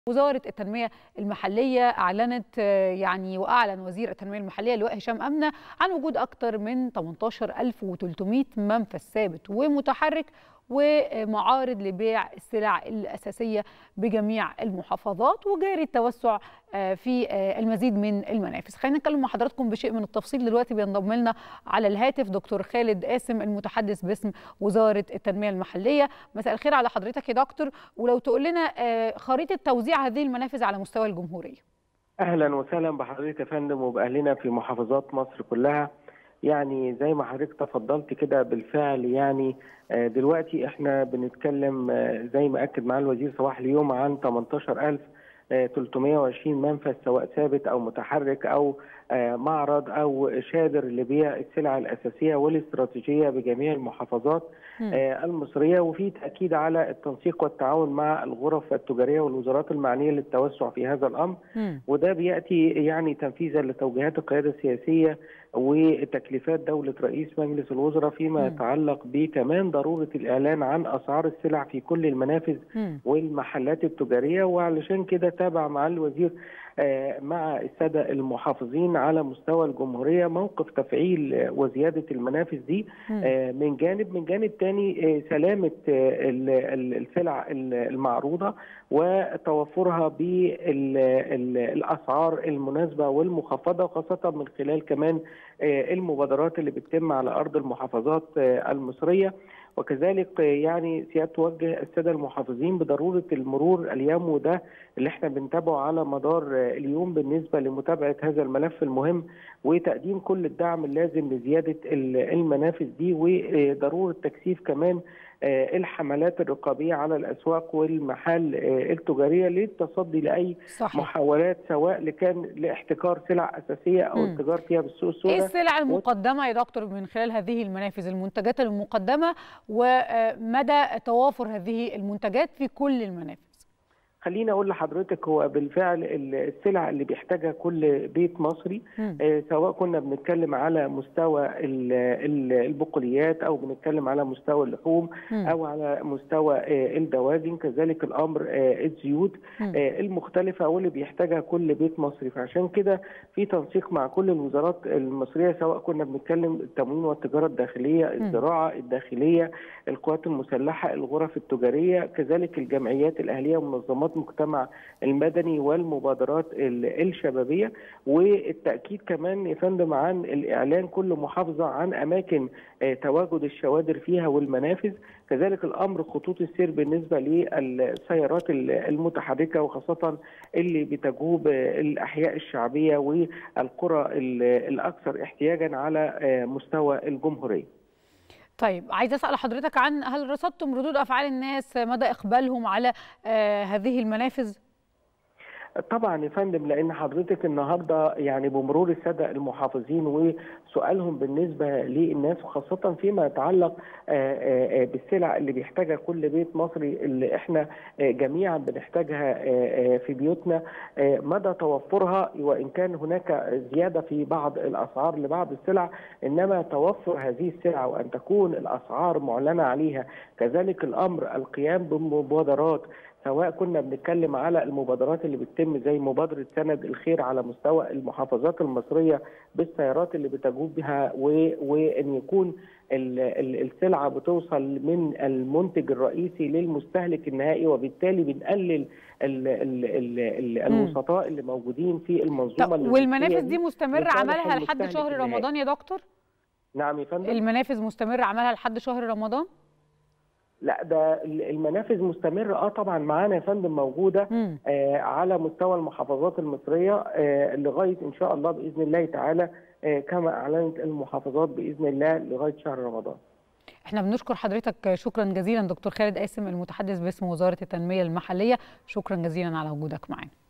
وزارة التنمية المحلية أعلنت يعني وأعلن وزير التنمية المحلية اللواء هشام أمنة عن وجود أكثر من 18300 منفذ ثابت ومتحرك ومعارض لبيع السلع الأساسية بجميع المحافظات وجاري التوسع في المزيد من المنافذ خلينا نتكلم مع حضراتكم بشيء من التفصيل دلوقتي بينضم لنا على الهاتف دكتور خالد قاسم المتحدث باسم وزارة التنمية المحلية مساء الخير على حضرتك يا دكتور ولو تقول لنا خريطة توزيع هذه المنافذ على مستوى الجمهورية اهلا وسهلا بحضرتك يا فندم وباهلنا في محافظات مصر كلها يعني زي ما حضرتك تفضلت كده بالفعل يعني دلوقتي احنا بنتكلم زي ما اكد معالي الوزير صباح اليوم عن 18320 منفذ سواء ثابت او متحرك او معرض او شادر لبيع السلع الاساسيه والاستراتيجيه بجميع المحافظات المصريه وفي تاكيد على التنسيق والتعاون مع الغرف التجاريه والوزارات المعنيه للتوسع في هذا الامر وده بياتي يعني تنفيذا لتوجيهات القياده السياسيه وتكليفات دوله رئيس مجلس الوزراء فيما يتعلق بكمان ضروره الاعلان عن اسعار السلع في كل المنافذ والمحلات التجاريه وعلشان كده تابع معالي الوزير مع الساده المحافظين على مستوى الجمهوريه موقف تفعيل وزياده المنافذ دي من جانب من جانب ثاني سلامه السلع المعروضه وتوفرها بالاسعار المناسبه والمخفضه وخاصه من خلال كمان المبادرات اللي بتتم على ارض المحافظات المصريه وكذلك يعني سياده توجه الساده المحافظين بضروره المرور اليوم وده اللي احنا بنتابعه على مدار اليوم بالنسبه لمتابعه هذا الملف المهم وتقديم كل الدعم اللازم لزياده المنافذ دي وضروره تكثيف كمان الحملات الرقابيه على الاسواق والمحال التجاريه للتصدي لاي صحيح. محاولات سواء كان لاحتكار سلع اساسيه او التجار فيها بالسوق السوداء ايه السلع المقدمه يا دكتور من خلال هذه المنافذ المنتجات المقدمه ومدى توافر هذه المنتجات في كل المنافذ خليني اقول لحضرتك هو بالفعل السلع اللي بيحتاجها كل بيت مصري آه سواء كنا بنتكلم على مستوى البقوليات او بنتكلم على مستوى اللحوم م. او على مستوى آه الدواجن كذلك الامر آه الزيوت آه المختلفه واللي بيحتاجها كل بيت مصري فعشان كده في تنسيق مع كل الوزارات المصريه سواء كنا بنتكلم التموين والتجاره الداخليه الزراعه الداخليه القوات المسلحه الغرف التجاريه كذلك الجمعيات الاهليه ومنظمات المجتمع المدني والمبادرات الشبابيه والتاكيد كمان يا فندم عن الاعلان كل محافظه عن اماكن تواجد الشوادر فيها والمنافذ كذلك الامر خطوط السير بالنسبه للسيارات المتحركه وخاصه اللي بتجوب الاحياء الشعبيه والقرى الاكثر احتياجا على مستوى الجمهوريه طيب عايزه اسال حضرتك عن هل رصدتم ردود افعال الناس مدى اقبالهم على آه هذه المنافذ طبعا يا فندم لان حضرتك النهارده يعني بمرور الساده المحافظين وسؤالهم بالنسبه للناس وخاصه فيما يتعلق بالسلع اللي بيحتاجها كل بيت مصري اللي احنا جميعا بنحتاجها في بيوتنا مدى توفرها وان كان هناك زياده في بعض الاسعار لبعض السلع انما توفر هذه السلع وان تكون الاسعار معلنه عليها كذلك الامر القيام بمبادرات سواء كنا بنتكلم على المبادرات اللي بتتم زي مبادره سند الخير على مستوى المحافظات المصريه بالسيارات اللي بتجوب بها وان يكون السلعه بتوصل من المنتج الرئيسي للمستهلك النهائي وبالتالي بنقلل الوسطاء اللي موجودين في المنظومه والمنافذ دي مستمر عملها لحد شهر رمضان يا دكتور؟ نعم يا فندم المنافذ مستمر عملها لحد شهر رمضان؟ لا ده المنافذ مستمرة اه طبعا معانا يا فندم موجودة آه على مستوى المحافظات المصرية آه لغاية ان شاء الله بإذن الله تعالى آه كما أعلنت المحافظات بإذن الله لغاية شهر رمضان احنا بنشكر حضرتك شكرا جزيلا دكتور خالد قاسم المتحدث باسم وزارة التنمية المحلية شكرا جزيلا على وجودك معنا